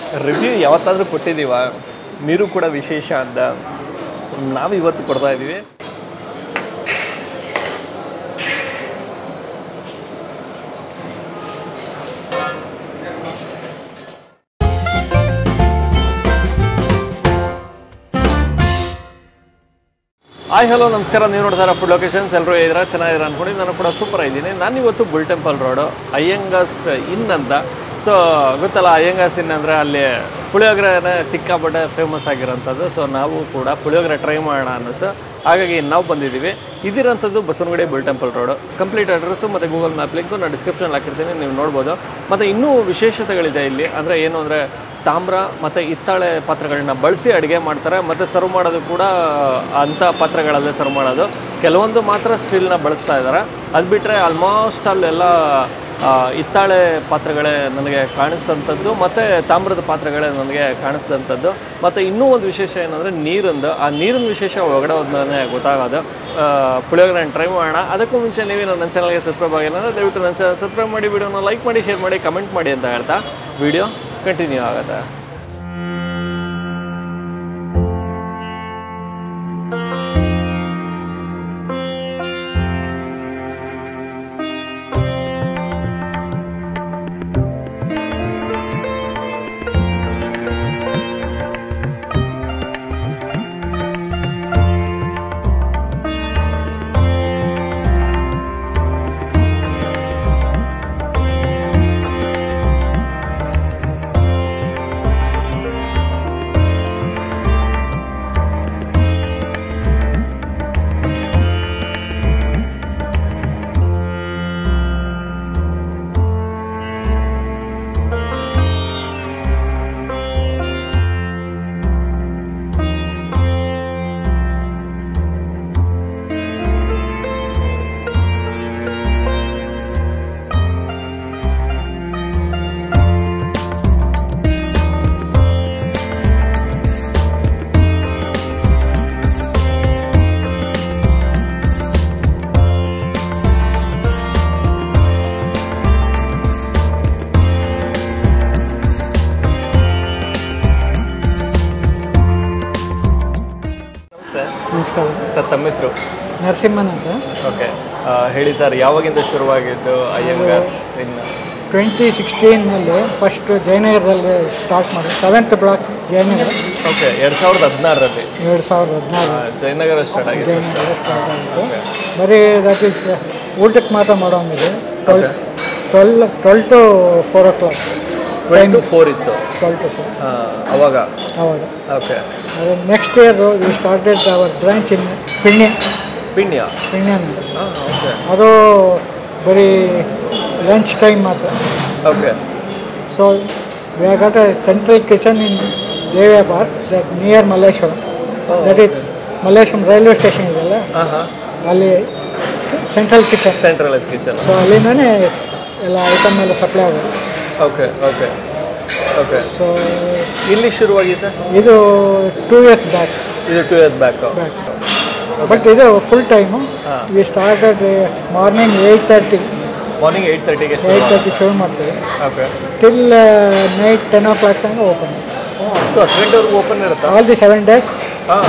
Review ಯಾವತ್ತಾದರೂ ಕೊಟ್ಟಿದ್ದೀವ ನೀರು ಕೂಡ ವಿಶೇಷ ಅಂತ ನಾವು ಇವತ್ತು ಕೊಡ್ತಾ ಇದ್ದೀವಿ ಹಾಯ್ ಹಲೋ ನಮಸ್ಕಾರ ನೀವು ನೋಡ್ತಾರ ಫುಡ್ ಲೊಕೇಶನ್ಸ್ ಎಲ್ಲರೂ ಇದ್ದೀರಾ ಚೆನ್ನಾಗಿದ್ದೀರಾ ಅನ್ಕೊಂಡು ನಾನು ಕೂಡ ಸೂಪರ್ ಇದ್ದೀನಿ ನಾನು ಇವತ್ತು ಬುಲ್ ಟೆಂಪಲ್ ರೋಡು ಅಯ್ಯಂಗಾಸ್ ಇನ್ ಅಂತ ಸೊ ಗೊತ್ತಲ್ಲ ಅಯ್ಯಂಗಾಸ್ ಇನ್ ಅಂದರೆ ಅಲ್ಲಿ ಪುಳಿಯೋಗರೆನೇ ಸಿಕ್ಕಾಪಟ್ಟೆ ಫೇಮಸ್ ಆಗಿರೋಂಥದ್ದು ಸೊ ನಾವು ಕೂಡ ಪುಳಿಯೋಗರೆ ಟ್ರೈ ಮಾಡೋಣ ಅನ್ನಿಸು ಹಾಗಾಗಿ ನಾವು ಬಂದಿದ್ದೀವಿ ಇದಿರೋಂಥದ್ದು Basavanagudi Bull temple Road complete address ಮತ್ತು ಗೂಗಲ್ ಮ್ಯಾಪ್ ಲಿಂಕು ನಾನು ಡಿಸ್ಕ್ರಿಪ್ಷನ್ ಹಾಕಿರ್ತೀನಿ ನೀವು ನೋಡ್ಬೋದು ಮತ್ತು ಇನ್ನೂ ವಿಶೇಷತೆಗಳಿದೆ ಇಲ್ಲಿ ಅಂದರೆ ಏನು ಅಂದರೆ ತಾಮ್ರ ಮತ್ತು ಹಿತ್ತಾಳೆ ಪಾತ್ರೆಗಳನ್ನ ಬಳಸಿ ಅಡುಗೆ ಮಾಡ್ತಾರೆ ಮತ್ತು ಸರ್ವ್ ಮಾಡೋದು ಕೂಡ ಅಂಥ ಪಾತ್ರೆಗಳಲ್ಲೇ ಸರ್ವ್ ಮಾಡೋದು ಕೆಲವೊಂದು ಮಾತ್ರ ಸ್ಟೀಲ್ನ ಬಳಸ್ತಾ ಇದ್ದಾರೆ ಅದು ಬಿಟ್ಟರೆ ಆಲ್ಮೋಸ್ಟ್ ಅಲ್ಲೆಲ್ಲ ಆ, ಹಿತ್ತಾಳೆ ಪಾತ್ರೆಗಳೇ ನನಗೆ ಕಾಣಿಸಿದಂಥದ್ದು ಮತ್ತು ತಾಮ್ರದ ಪಾತ್ರೆಗಳೇ ನನಗೆ ಕಾಣಿಸಿದಂಥದ್ದು ಮತ್ತು ಇನ್ನೂ ಒಂದು ವಿಶೇಷ ಏನಂದರೆ ನೀರಿಂದು ಆ ನೀರಿನ ವಿಶೇಷ ಒಳಗಡೆ ಹೋದ್ಮೇಲೆ ಗೊತ್ತಾಗೋದು ಆ, ಪುಳಿಯೋಗರೆ ಟ್ರೈ ಮಾಡೋಣ ಅದಕ್ಕೂ ಮುಂಚೆ ನೀವು ನನ್ನ ಚಾನಲ್ಗೆ ಸಬ್ಸ್ಕ್ರೈಬ್ ಆಗಿಲ್ಲ ಅಂದರೆ ದಯವಿಟ್ಟು ನನ್ನ ಚಾನಲ್ ಸಬ್ಸ್ಕ್ರೈಬ್ ಮಾಡಿ ವಿಡಿಯೋನ ಲೈಕ್ ಮಾಡಿ ಶೇರ್ ಮಾಡಿ ಕಮೆಂಟ್ ಮಾಡಿ ಅಂತ ಹೇಳ್ತಾ ವಿಡಿಯೋ ಕಂಟಿನ್ಯೂ ಆಗುತ್ತೆ ನಮಸ್ತೆ ನಮಸ್ಕಾರ ಸರ್ ತಮ್ಮ ಹೆಸರು ನರಸಿಂಹನ್ ಅಂತ ಓಕೆ ಹೇಳಿ ಸರ್ ಯಾವಾಗಿಂದ ಶುರುವಾಗಿದ್ದು ಅಯ್ಯಂಗಾರ್ಸ್ ಇನ್ನು ಟ್ವೆಂಟಿ ಸಿಕ್ಸ್ಟೀನಲ್ಲಿ ಫಸ್ಟ್ ಜಯನಗರದಲ್ಲಿ ಸ್ಟಾರ್ಟ್ ಮಾಡಿ ಸೆವೆಂತ್ ಬ್ಲಾಕ್ ಜಯನಗರ ಓಕೆ ಎರಡು ಸಾವಿರದ ಹದಿನಾರರಲ್ಲಿ ಎರಡು ಸಾವಿರದ ಹದಿನಾರು ಜಯನಗರ ಸ್ಟಾರ್ಟ್ ಆಗಿದೆ ಜಯನಗರ ಸ್ಟಾರ್ಟ್ ಆಗಿತ್ತು ಬರೀ ದಟ್ ಇಸ್ ಊಟಕ್ಕೆ ಮಾತ್ರ ಮಾಡೋಂಗಿದೆ twelve twelve twelve to four o'clock twelve to four ಇತ್ತು ಟ್ವೆಲ್ ಟು ಫೋರ್ ಆ, ಅವಾಗ ಅವಾಗ ಓಕೆ ಅದು next year we started our branch in Peenya Peenya ಪಿಣ್ಯನ ಹಾಂ ಓಕೆ ಅದು ಬರೀ ಲಂಚ್ ಟೈಮ್ ಮಾತ್ರ okay So we have got a central kitchen in Devya Park, that near Malleshwaram. That is Malleshwaram railway station ಇದೆಯಲ್ಲ ಹಾಂ ಹಾಂ ಅಲ್ಲಿ central kitchen centralise kitchen so ಅಲ್ಲಿಂದನೇ ಎಲ್ಲ ಐಟಮ್ ಎಲ್ಲ ಸಪ್ಲೈ ಆಗೋದು ಓಕೆ ಓಕೆ ಓಕೆ ಸೊ ಇಲ್ಲಿ ಶುರುವಾಗಿ ಸರ್ ಇದು ಟೂ ಇಯರ್ಸ್ ಬ್ಯಾಕ್ ಇದು two years back back but ಇದು ಫುಲ್ ಟೈಮು ಹಾ. We started morning eight thirty morning eight ತರ್ಟಿಗೆ ಏಯ್ಟ್ ತರ್ಟಿ ಶುರು ಮಾಡ್ತೀವಿ okay till night ten o'clock ತನಕ ಓಪನ್ ಹತ್ತು ಗಂಟೆವರೆಗೂ ಓಪನ್ ಇರುತ್ತಾ ಆಲ್ ದಿ ಸೆವೆನ್ ಡೇಸ್ ಹಾಂ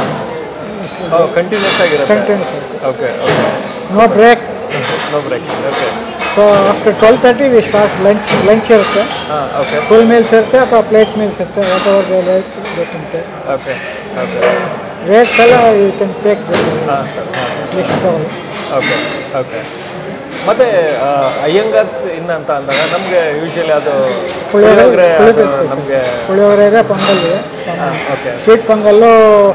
ಕಂಟಿನ್ಯೂಸ್ ಆಗಿರುತ್ತೆ continuous okay okay no break no break okay so after twelve thirty we start lunch lunch ಇರುತ್ತೆ ಹಾಂ ಓಕೆ ಫುಲ್ ಮೀಲ್ಸ್ ಇರುತ್ತೆ ಅಥವಾ ಪ್ಲೇಟ್ ಮೀಲ್ಸ್ ಇರುತ್ತೆ ವಾಟ್ ಅವರ್ ರೇಟ್ ಬೇಕಂತೆ ಓಕೆ ಓಕೆ ರೇಟ್ಸ್ ಎಲ್ಲ you can take ಹಾಂ sir ಹಾಂ sir list ತಗೊಳ್ಳಿ ಓಕೆ ಓಕೆ ಮತ್ತು ಅಯ್ಯಂಗಾರ್ಸ್ ಇನ್ ಅಂತ ಅಂದಾಗ ನಮಗೆ ಯೂಶಲಿ ಅದು ಪುಳಿಯೋಗರೆ ಪುಳಿಯೋಗರೆ ಪುಳಿಯೋಗರೆ ನಮಗೆ ಪುಳಿಯೋಗರೆ ಇದೆ ಪೊಂಗಲ್ ಇದೆ okay sweet pongal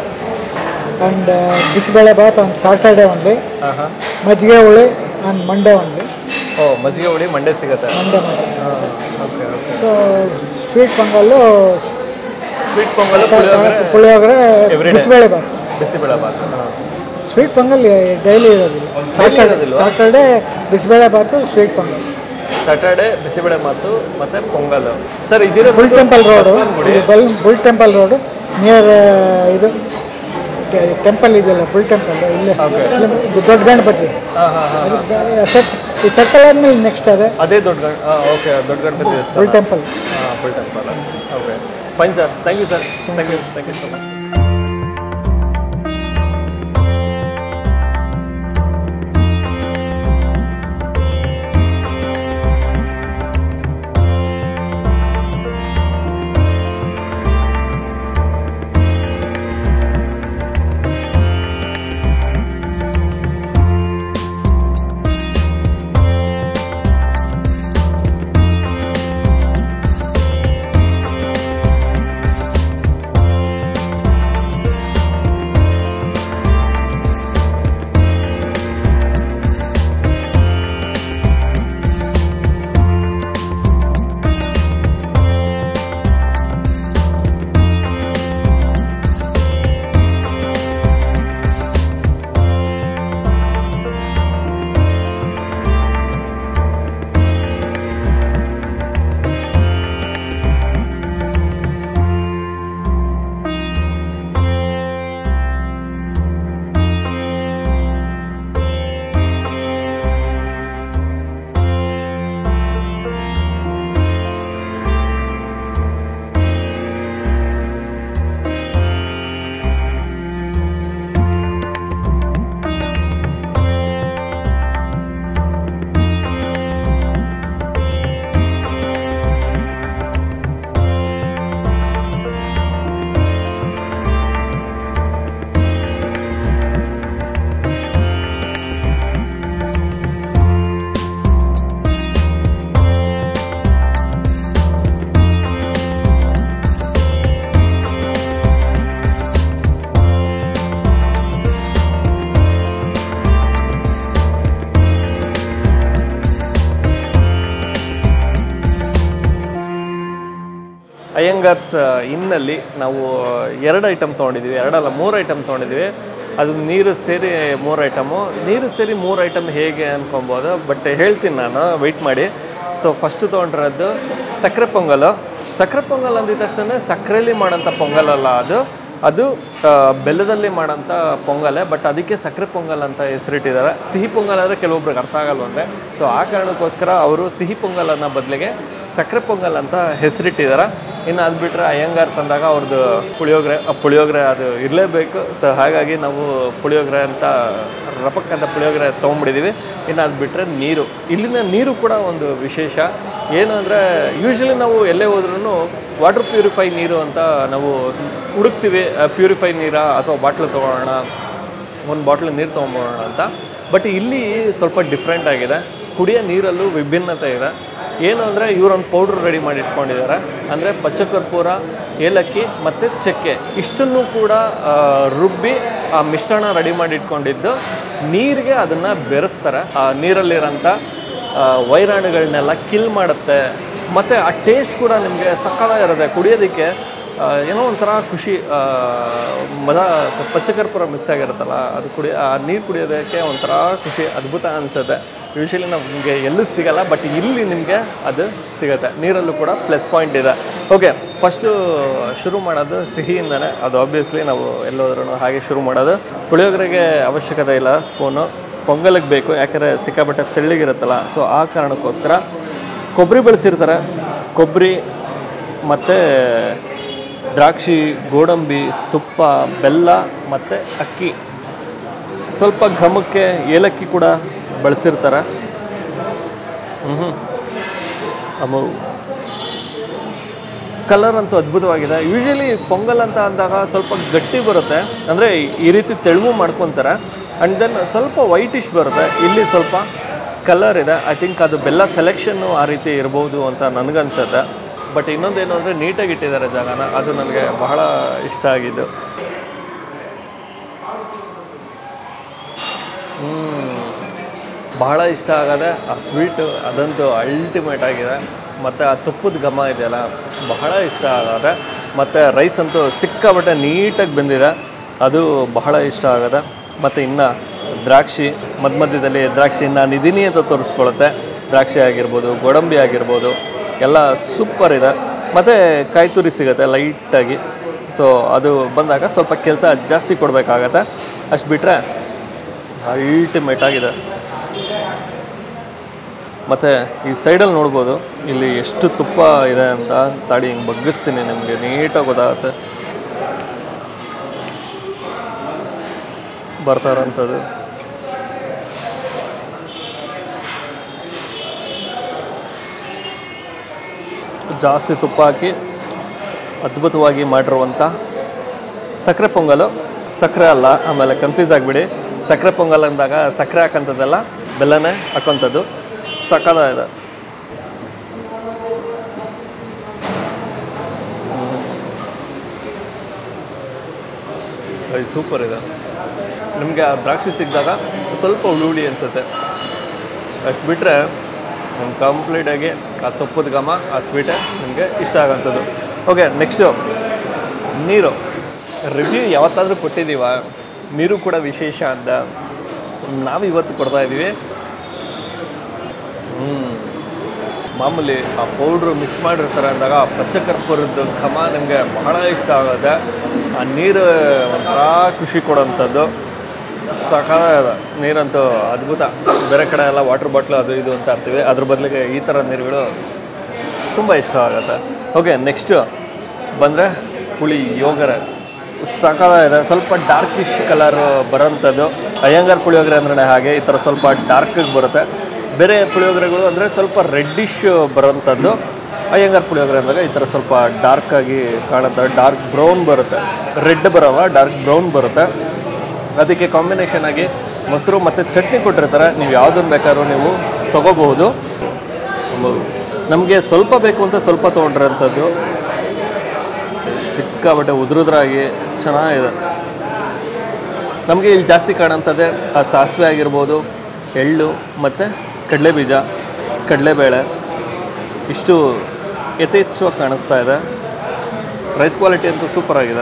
and bisibele bath on Saturday only ಹಾಂ ಹಾಂ ಮಜ್ಜಿಗೆ ಹುಳಿ ಆನ್ ಮಂಡೇ ಒನ್ಲಿ ಓ ಮಜ್ಜಿಗೆ ಹುಳಿ ಮಂಡೆ ಸಿಗುತ್ತೆ ಮಂಡೇ ಮಂಡೇ ಹಾಂ okay okay so sweet pongal sweet pongal puliyogare puliyogare Every day. Bisibele bath bisibele bath ಹಾಂ ಸ್ವೀಟ್ ಪೊಂಗಲ್ ಡೈಲಿ ಇರೋದಿಲ್ಲ ಸಾಟರ್ಡೆ ಇರೋದಿಲ್ವಾ? Saturday bisibele bath sweet pongal Saturday bisibele ಮಾತು ಮತ್ತೆ ಪೊಂಗಲ್ ಸರ್ ಇದಿರೋ ಬುಲ್ ಟೆಂಪಲ್ ರೋಡು ಗುಡಿ bull bull temple road near ಇದು ಟೆಂಪಲ್ ಇದೆಯಲ್ಲ ಬುಲ್ ಟೆಂಪಲ್ ಇಲ್ಲೇ Okay. ಇಲ್ಲಿ ದೊಡ್ಡ ಗಣಪತಿ ಹಾಂ ಹಾಂ ಹಾಂ ಸೆಟ್ ಈ ಸರ್ಕಲ್ ಆದ್ಮೇಲೆ ನೆಕ್ಸ್ಟ್ ಅದೇ ಅದೇ ದೊಡ್ಡ ಗಣ ಓಕೆ ದೊಡ್ಡ ಗಣಪತಿ ದೇವಸ್ಥಾನ ಬುಲ್ ಟೆಂಪಲ್ ಹಾಂ full temple okay fine sir thank you sir thank you thank you so much Iyengars ಇನ್ನಲ್ಲಿ ನಾವು ಎರಡು ಐಟಮ್ ತೊಗೊಂಡಿದ್ದೀವಿ ಎರಡಲ್ಲ ಮೂರು ಐಟಮ್ ತೊಗೊಂಡಿದ್ದೀವಿ ಅದು ನೀರು ಸೇರಿ ಮೂರು ಐಟಮು ನೀರು ಸೇರಿ ಮೂರು ಐಟಮ್ ಹೇಗೆ ಅನ್ಕೊಬೋದು ಬಟ್ ಹೇಳ್ತೀನಿ ನಾನು ವೆಯ್ಟ್ ಮಾಡಿ ಸೊ ಫಸ್ಟು ತೊಗೊಂಡಿರೋದು ಸಕ್ಕರೆ ಪೊಂಗಲು ಸಕ್ಕರೆ ಪೊಂಗಲ್ ಅಂದಿದ ತಕ್ಷಣ ಸಕ್ಕರೆಯಲ್ಲಿ ಮಾಡೋಂಥ ಪೊಂಗಲ್ ಅಲ್ಲ ಅದು ಅದು ಆ, ಬೆಲ್ಲದಲ್ಲಿ ಮಾಡೋಂಥ ಪೊಂಗಲೆ ಬಟ್ ಅದಕ್ಕೆ ಸಕ್ಕರೆ ಪೊಂಗಲ್ ಅಂತ ಹೆಸರಿಟ್ಟಿದ್ದಾರೆ ಸಿಹಿ ಪೊಂಗಲ್ ಅಂದರೆ ಕೆಲವೊಬ್ರಿಗೆ ಅರ್ಥ ಆಗಲ್ವಂತೆ ಸೊ ಆ ಕಾರಣಕ್ಕೋಸ್ಕರ ಅವರು ಸಿಹಿ ಪೊಂಗಲ್ ಅನ್ನೋ ಬದಲಿಗೆ ಸಕ್ಕರೆ ಪೊಂಗಲ್ ಅಂತ ಹೆಸರಿಟ್ಟಿದ್ದಾರೆ ಇನ್ನು ಅದು ಬಿಟ್ಟರೆ ಅಯ್ಯಂಗಾರ್ಸ್ ಅಂದಾಗ ಅವ್ರದ್ದು ಪುಳಿಯೋಗರೆ ಆ ಪುಳಿಯೋಗರೆ ಅದು ಇರಲೇಬೇಕು ಸೊ ಹಾಗಾಗಿ ನಾವು ಪುಳಿಯೋಗರೆ ಅಂತ ರಪಕ್ ಅಂತ ಪುಳಿಯೋಗರೆ ತೊಗೊಂಬಿಟ್ಟಿದ್ದೀವಿ ಇನ್ನು ಅದು ಬಿಟ್ಟರೆ ನೀರು ಇಲ್ಲಿನ ನೀರು ಕೂಡ ಒಂದು ವಿಶೇಷ ಏನು ಅಂದರೆ ಯೂಶ್ವಲಿ ನಾವು ಎಲ್ಲೇ ಹೋದ್ರೂ ವಾಟರ್ ಪ್ಯೂರಿಫೈ ನೀರು ಅಂತ ನಾವು ಹುಡುಕ್ತೀವಿ ಪ್ಯೂರಿಫೈ ನೀರಾ ಅಥವಾ ಬಾಟ್ಲು ತೊಗೊಳ್ಳೋಣ ಒಂದು ಬಾಟ್ಲ್ ನೀರು ತೊಗೊಂಬೋಣ ಅಂತ ಬಟ್ ಇಲ್ಲಿ ಸ್ವಲ್ಪ ಡಿಫ್ರೆಂಟ್ ಆಗಿದೆ ಕುಡಿಯೋ ನೀರಲ್ಲೂ ವಿಭಿನ್ನತೆ ಇದೆ ಏನು ಅಂದರೆ ಇವರೊಂದು ಪೌಡ್ರ್ ರೆಡಿ ಮಾಡಿ ಇಟ್ಕೊಂಡಿದ್ದಾರೆ ಅಂದರೆ ಪಚ್ಚಕರ್ಪೂರ ಏಲಕ್ಕಿ ಮತ್ತು ಚಕ್ಕೆ ಇಷ್ಟನ್ನು ಕೂಡ ಆ, ರುಬ್ಬಿ ಆ ಮಿಶ್ರಣ ರೆಡಿ ಮಾಡಿ ಇಟ್ಕೊಂಡಿದ್ದು ನೀರಿಗೆ ಅದನ್ನು ಬೆರೆಸ್ತಾರೆ ಆ ನೀರಲ್ಲಿರೋಂಥ ಆ, ವೈರಾಣುಗಳನ್ನೆಲ್ಲ ಕಿಲ್ ಮಾಡುತ್ತೆ ಮತ್ತು ಆ ಟೇಸ್ಟ್ ಕೂಡ ನಿಮಗೆ ಸಕ್ಕತ್ತಾಗಿರುತ್ತೆ ಕುಡಿಯೋದಕ್ಕೆ ಆ, ಏನೋ ಒಂಥರ ಖುಷಿ ಆ, ಮಜಾ ಪಚ್ಚಕರ್ಪೂರ ಮಿಕ್ಸ್ ಆಗಿರುತ್ತಲ್ಲ ಅದು ಕುಡಿ ಆ ನೀರು ಕುಡಿಯೋದಕ್ಕೆ ಒಂಥರ ಖುಷಿ ಅದ್ಭುತ ಅನಿಸುತ್ತೆ ಯೂಶಲಿ ನಮಗೆ ಎಲ್ಲೂ ಸಿಗಲ್ಲ ಬಟ್ ಇಲ್ಲಿ ನಿಮಗೆ ಅದು ಸಿಗುತ್ತೆ ನೀರಲ್ಲೂ ಕೂಡ ಪ್ಲಸ್ ಪಾಯಿಂಟ್ ಇದೆ ಓಕೆ ಫಸ್ಟು ಶುರು ಮಾಡೋದು ಸಿಹಿಯಿಂದನೇ ಅದು ಆಬ್ವಿಯಸ್ಲಿ ನಾವು ಎಲ್ಲೋದ್ರೂ ಹಾಗೆ ಶುರು ಮಾಡೋದು ಪುಳಿಯೋಗರೆಗೆ ಅವಶ್ಯಕತೆ ಇಲ್ಲ ಸ್ಪೂನು ಪೊಂಗಲಿಗೆ ಬೇಕು ಯಾಕಂದರೆ ಸಿಕ್ಕಾಪಟ್ಟೆ ತೆಳ್ಳಗಿರುತ್ತಲ್ಲ ಸೊ ಆ ಕಾರಣಕ್ಕೋಸ್ಕರ ಕೊಬ್ಬರಿ ಬೆಳೆಸಿರ್ತಾರೆ ಕೊಬ್ಬರಿ ಮತ್ತು ದ್ರಾಕ್ಷಿ ಗೋಡಂಬಿ ತುಪ್ಪ ಬೆಲ್ಲ ಮತ್ತು ಅಕ್ಕಿ ಸ್ವಲ್ಪ ಘಮಕ್ಕೆ ಏಲಕ್ಕಿ ಕೂಡ ಬಳಸಿರ್ತಾರೆ ಹ್ಞೂ ಅಮು ಕಲರ್ ಅಂತೂ ಅದ್ಭುತವಾಗಿದೆ ಯೂಶಲಿ ಪೊಂಗಲ್ ಅಂತ ಅಂದಾಗ ಸ್ವಲ್ಪ ಗಟ್ಟಿ ಬರುತ್ತೆ ಅಂದರೆ ಈ ರೀತಿ ತೆಳುವು ಮಾಡ್ಕೊತಾರೆ ಆ್ಯಂಡ್ ದೆನ್ ಸ್ವಲ್ಪ ವೈಟಿಶ್ ಬರುತ್ತೆ ಇಲ್ಲಿ ಸ್ವಲ್ಪ ಕಲರ್ ಇದೆ ಐ ಥಿಂಕ್ ಅದು ಬೆಲ್ಲ ಸೆಲೆಕ್ಷನ್ನು ಆ ರೀತಿ ಇರ್ಬೋದು ಅಂತ ನನಗನ್ಸುತ್ತೆ ಬಟ್ ಇನ್ನೊಂದೇನು ಅಂದರೆ ನೀಟಾಗಿ ಇಟ್ಟಿದ್ದಾರೆ ಜಾಗನ ಅದು ನನಗೆ ಬಹಳ ಇಷ್ಟ ಆಗಿದ್ದು ಬಹಳ ಇಷ್ಟ ಆಗದೆ ಆ ಸ್ವೀಟು ಅದಂತೂ ಅಲ್ಟಿಮೇಟ್ ಆಗಿದೆ ಮತ್ತು ಆ ತುಪ್ಪದ ಘಮ ಇದೆಯಲ್ಲ ಬಹಳ ಇಷ್ಟ ಆಗದೆ ಮತ್ತು ರೈಸ್ ಅಂತೂ ಸಿಕ್ಕಾಬಟ್ಟೆ ನೀಟಾಗಿ ಬಂದಿದೆ ಅದು ಬಹಳ ಇಷ್ಟ ಆಗದೆ ಮತ್ತು ಇನ್ನು ದ್ರಾಕ್ಷಿ ಮಧ್ಯ ಮಧ್ಯದಲ್ಲಿ ದ್ರಾಕ್ಷಿ ನಾನು ಇದೀನಿ ಅಂತ ತೋರಿಸ್ಕೊಳುತ್ತೆ ದ್ರಾಕ್ಷಿ ಆಗಿರ್ಬೋದು ಗೋಡಂಬಿ ಆಗಿರ್ಬೋದು ಎಲ್ಲ ಸೂಪರ್ ಇದೆ ಮತ್ತು ಕಾಯಿ ತುರಿ ಸಿಗುತ್ತೆ ಲೈಟಾಗಿ ಸೊ ಅದು ಬಂದಾಗ ಸ್ವಲ್ಪ ಕೆಲಸ ಜಾಸ್ತಿ ಕೊಡಬೇಕಾಗತ್ತೆ ಅಷ್ಟು ಬಿಟ್ಟರೆ ಅಲ್ಟಿಮೇಟ್ ಆಗಿದೆ ಮತ್ತು ಈ ಸೈಡಲ್ಲಿ ನೋಡ್ಬೋದು ಇಲ್ಲಿ ಎಷ್ಟು ತುಪ್ಪ ಇದೆ ಅಂತ ತಾಡಿ ಹಿಂಗೆ ಬಗ್ಗಿಸ್ತೀನಿ ನಿಮಗೆ ನೀಟಾಗಿ ಗೊತ್ತಾಗುತ್ತೆ ಬರ್ತಾ ಇರೋಂಥದ್ದು ಜಾಸ್ತಿ ತುಪ್ಪ ಹಾಕಿ ಅದ್ಭುತವಾಗಿ ಮಾಡಿರುವಂಥ ಸಕ್ಕರೆ ಪೊಂಗಲು ಸಕ್ಕರೆ ಅಲ್ಲ ಆಮೇಲೆ ಕನ್ಫ್ಯೂಸ್ ಆಗಿಬಿಡಿ ಸಕ್ಕರೆ ಪೊಂಗಲ್ ಅಂದಾಗ ಸಕ್ಕರೆ ಹಾಕೋಂಥದ್ದಲ್ಲ ಬೆಲ್ಲನೇ ಹಾಕೋಂಥದ್ದು ಸಕ್ಕದಾಗಿದೆ ಸೂಪರ್ ಇದೆ ನಿಮಗೆ ಆ ದ್ರಾಕ್ಷಿ ಸಿಕ್ಕಿದಾಗ ಸ್ವಲ್ಪ ಹುಳಿ ಹುಳಿ ಅನಿಸುತ್ತೆ ಅಷ್ಟು ಬಿಟ್ಟರೆ ನಿಮ್ಗೆ ಕಂಪ್ಲೀಟಾಗಿ ಆ ತುಪ್ಪದ ಘಮ ಆ ಸ್ವೀಟೇ ನಿಮಗೆ ಇಷ್ಟ ಆಗೋಂಥದ್ದು ಓಕೆ ನೆಕ್ಸ್ಟು ನೀರು ರಿವ್ಯೂ ಯಾವತ್ತಾದರೂ ಕೊಟ್ಟಿದ್ದೀವ ನೀರು ಕೂಡ ವಿಶೇಷ ಅಂತ ನಾವು ಇವತ್ತು ಕೊಡ್ತಾ ಇದ್ದೀವಿ ಹ್ಮ್. ಮಾಮೂಲಿ ಆ ಪೌಡ್ರು ಮಿಕ್ಸ್ ಮಾಡಿರ್ತಾರೆ ಅಂದಾಗ ಆ ಪಚ್ಚಕರ್ಪೂರದ ಘಮ ನಿಮಗೆ ಬಹಳ ಇಷ್ಟ ಆಗುತ್ತೆ ಆ ನೀರು ಒಂಥರ ಖುಷಿ ಕೊಡೋಂಥದ್ದು ಸಕಾಲ ನೀರಂತೂ ಅದ್ಭುತ ಬೇರೆ ಕಡೆ ಎಲ್ಲ ವಾಟರ್ ಬಾಟ್ಲು ಅದು ಇದು ಅಂತ ಇರ್ತೀವಿ ಅದ್ರ ಬದಲಿಗೆ ಈ ಥರ ನೀರುಗಳು ತುಂಬ ಇಷ್ಟ ಆಗುತ್ತೆ ಓಕೆ ನೆಕ್ಸ್ಟು ಬಂದರೆ ಪುಳಿ ಯೋಗರೆ ಇದೆ ಸ್ವಲ್ಪ ಡಾರ್ಕಿಶ್ ಕಲರ್ ಬರೋಂಥದ್ದು ಅಯ್ಯಂಗಾರ್ ಪುಳಿಯೋಗರೆ ಅಂದ್ರೆ ಹಾಗೆ ಈ ಥರ ಸ್ವಲ್ಪ ಡಾರ್ಕಾಗಿ ಬರುತ್ತೆ ಬೇರೆ ಪುಳಿಯೋಗರೆಗಳು ಅಂದರೆ ಸ್ವಲ್ಪ ರೆಡ್ಡಿಶ್ ಬರೋಂಥದ್ದು ಅಯ್ಯಂಗಾರ್ ಪುಳಿಯೋಗರೆ ಅಂದಾಗ ಈ ಥರ ಸ್ವಲ್ಪ ಡಾರ್ಕಾಗಿ ಕಾಣುತ್ತೆ ಡಾರ್ಕ್ ಬ್ರೌನ್ ಬರುತ್ತೆ ರೆಡ್ ಬರೋಲ್ಲ ಡಾರ್ಕ್ ಬ್ರೌನ್ ಬರುತ್ತೆ ಅದಕ್ಕೆ ಕಾಂಬಿನೇಷನ್ ಆಗಿ ಮೊಸರು ಮತ್ತು ಚಟ್ನಿ ಕೊಟ್ಟಿರ್ತಾರೆ ನೀವು ಯಾವುದನ್ನು ಬೇಕಾದ್ರೂ ನೀವು ತೊಗೋಬಹುದು ನಮಗೆ ಸ್ವಲ್ಪ ಬೇಕು ಅಂತ ಸ್ವಲ್ಪ ತೊಗೊಂಡಿರೋಂಥದ್ದು ಸಿಕ್ಕಾಬಟ್ಟೆ ಉದುರುದ್ರಾಗಿ ಚೆನ್ನಾಗಿದೆ ನಮಗೆ ಇಲ್ಲಿ ಜಾಸ್ತಿ ಕಾಣೋಂಥದ್ದೇ ಆ ಸಾಸಿವೆ ಆಗಿರ್ಬೋದು ಎಳ್ಳು ಮತ್ತು ಕಡಲೆಬೀಜ ಕಡಲೆಬೇಳೆ ಇಷ್ಟು ಯಥೇಚ್ಛವಾಗಿ ಕಾಣಿಸ್ತಾ ಇದೆ ರೈಸ್ ಕ್ವಾಲಿಟಿ ಅಂತೂ ಸೂಪರ್ ಆಗಿದೆ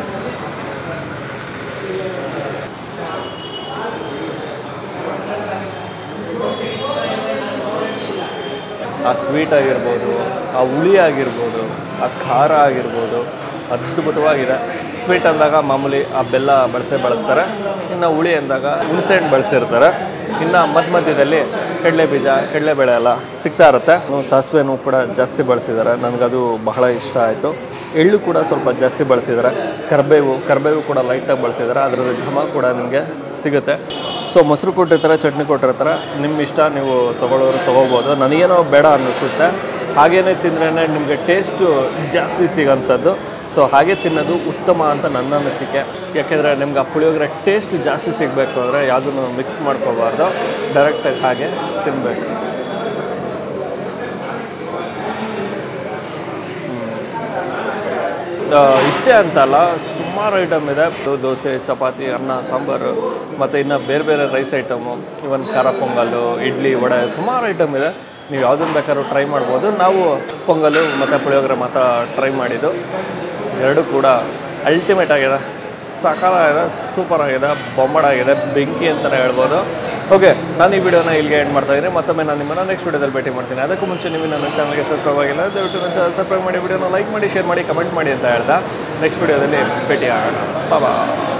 ಆ ಸ್ವೀಟ್ ಆಗಿರ್ಬೋದು ಆ ಹುಳಿ ಆಗಿರ್ಬೋದು ಆ ಖಾರ ಆಗಿರ್ಬೋದು ಅದ್ಭುತವಾಗಿದೆ ಸ್ವೀಟ್ ಅಂದಾಗ ಮಾಮೂಲಿ ಆ ಬೆಲ್ಲ ಬಳಸೇ ಬಳಸ್ತಾರೆ ಇನ್ನು ಹುಳಿ ಅಂದಾಗ ಹುಣಸೆಹಣ್ಣು ಬಳಸಿರ್ತಾರೆ ಇನ್ನು ಮಧ್ಯ ಮಧ್ಯದಲ್ಲಿ ಕಡಲೆ ಬೀಜ ಕಡಲೆಬೇಳೆ ಎಲ್ಲ ಸಿಗ್ತಾ ಇರುತ್ತೆ ಇನ್ನು ಸಾಸಿವೆನೂ ಕೂಡ ಜಾಸ್ತಿ ಬಳಸಿದ್ದಾರೆ ನನಗದು ಬಹಳ ಇಷ್ಟ ಆಯಿತು ಎಳ್ಳು ಕೂಡ ಸ್ವಲ್ಪ ಜಾಸ್ತಿ ಬಳಸಿದ್ದಾರೆ ಕರ್ಬೇವು ಕರ್ಬೇವು ಕೂಡ ಲೈಟಾಗಿ ಬಳಸಿದ್ದಾರೆ ಅದರ ಘಮ ಕೂಡ ನಿಮಗೆ ಸಿಗುತ್ತೆ ಸೊ ಮೊಸರು ಕೊಟ್ಟಿರ್ತಾರೆ ಚಟ್ನಿ ಕೊಟ್ಟಿರ್ತಾರೆ ನಿಮ್ಮ ಇಷ್ಟ ನೀವು ತೊಗೊಳ್ಳೋರು ತೊಗೋಬೋದು ನನಗೇನೋ ಬೇಡ ಅನ್ನಿಸುತ್ತೆ ಹಾಗೇನೆ ತಿಂದ್ರೇ ನಿಮಗೆ ಟೇಸ್ಟು ಜಾಸ್ತಿ ಸಿಗೋಂಥದ್ದು ಸೊ ಹಾಗೆ ತಿನ್ನೋದು ಉತ್ತಮ ಅಂತ ನನ್ನ ಅನಿಸಿಕೆ ಯಾಕೆಂದರೆ ನಿಮ್ಗೆ ಆ ಪುಳಿಯೋಗರೆ ಟೇಸ್ಟ್ ಜಾಸ್ತಿ ಸಿಗಬೇಕು ಅಂದರೆ ಯಾವುದನ್ನು ಮಿಕ್ಸ್ ಮಾಡ್ಕೋಬಾರ್ದು ಡೈರೆಕ್ಟಾಗಿ ಹಾಗೆ ತಿನ್ನಬೇಕು ಇಷ್ಟೇ ಅಂತಲ್ಲ ಸುಮಾರು ಐಟಮ್ ಇದೆ ದೋ- ದೋಸೆ ಚಪಾತಿ ಅನ್ನ ಸಾಂಬಾರು ಮತ್ತು ಇನ್ನು ಬೇರೆ ಬೇರೆ ರೈಸ್ ಐಟಮು ಇವನ್ ಖಾರ ಪೊಂಗಲ್ಲು ಇಡ್ಲಿ ವಡೆ ಸುಮಾರು ಐಟಮ್ ಇದೆ ನೀವು ಯಾವುದನ್ನು ಬೇಕಾದ್ರೂ ಟ್ರೈ ಮಾಡ್ಬೋದು ನಾವು ಪೊಂಗಲ್ಲು ಮತ್ತು ಪುಳಿಯೋಗರೆ ಮಾತ್ರ ಟ್ರೈ ಮಾಡಿದ್ದು ಎರಡೂ ಕೂಡ ಅಲ್ಟಿಮೇಟ್ ಆಗಿದೆ ಸಕಾಲಾಗಿದೆ ಸೂಪರ್ ಆಗಿದೆ ಬೊಂಬಡಾಗಿದೆ ಬೆಂಕಿ ಅಂತಲೇ ಹೇಳ್ಬೋದು ಓಕೆ ನಾನು ಈ ವಿಡಿಯೋನ ಇಲ್ಲಿಗೆ ಎಂಡ್ ಮಾಡ್ತಾ ಇದ್ದೀನಿ ಮತ್ತೊಮ್ಮೆ ನಾನು ನಿಮ್ಮನ್ನು ನೆಕ್ಸ್ಟ್ ವಿಡಿಯೋದಲ್ಲಿ ಭೇಟಿ ಮಾಡ್ತೀನಿ ಅದಕ್ಕೂ ಮುಂಚೆ ನೀವು ನನ್ನ ಚಾನಲ್ಗೆ ಸಬ್ಸ್ಕ್ರೈಬ್ ಆಗಿಲ್ಲ ದಯವಿಟ್ಟು ನನ್ನ ಚಾನಲ್ ಸಬ್ಸ್ಕ್ರೈಬ್ ಮಾಡಿ ವಿಡಿಯೋನ ಲೈಕ್ ಮಾಡಿ ಶೇರ್ ಮಾಡಿ ಕಮೆಂಟ್ ಮಾಡಿ ಅಂತ ಹೇಳ್ತಾ ನೆಕ್ಸ್ಟ್ ವಿಡಿಯೋದಲ್ಲಿ ಭೇಟಿ ಆಗೋಣ ಬಾಬಾ